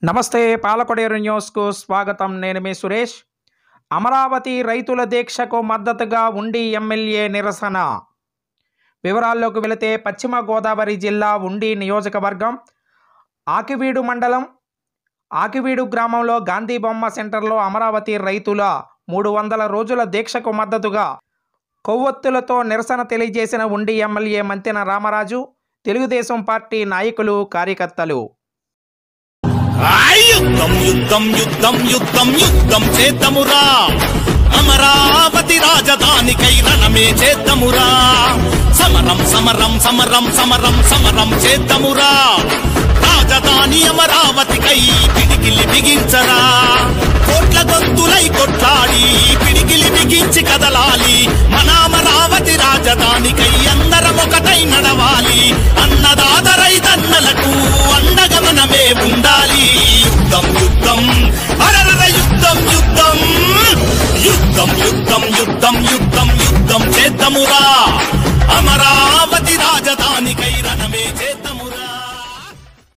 నమస్తే పాలకొడేరు న్యూస్కు స్వాగతం నేను మీ సురేష్ అమరావతి రైతుల దీక్షకు మద్దతుగా ఉండి ఎమ్మెల్యే నిరసన వివరాల్లోకి వెళితే పశ్చిమ గోదావరి జిల్లా ఉండి నియోజకవర్గం ఆకివీడు మండలం ఆకివీడు గ్రామంలో గాంధీ బొమ్మ సెంటర్లో అమరావతి రైతుల మూడు వందల రోజుల దీక్షకు మద్దతుగా కొవ్వొత్తులతో నిరసన తెలియజేసిన ఉండి ఎమ్మెల్యే మంతెన రామరాజు తెలుగుదేశం పార్టీ నాయకులు కార్యకర్తలు ఆయ్ యుద్ధం యుద్ధం యుద్ధం యుద్ధం యుద్ధం చేద్దమురా అమరావతి రాజధానికై రణమే చేద్దమురా సమరం సమరం సమరం సమరం సమరం చేద్దమురా రాజధాని అమరావతికై పిడికిలి బిగించరా కోట్ల గొంతులై కొట్లాడి పిడికిలి బిగించి కదలాలి మన అమరావతి రాజధానికై అందరం ఒకటై నడవాలి అన్నదాత రైతన్నలకు అండగా మనమే ఉండాలి యుద్ధం యుద్ధం అరర యుద్ధం యుద్ధం యుద్ధం యుద్ధం యుద్ధం యుద్ధం యుద్ధం చేద్దమురా అమరావతి రాజధానికై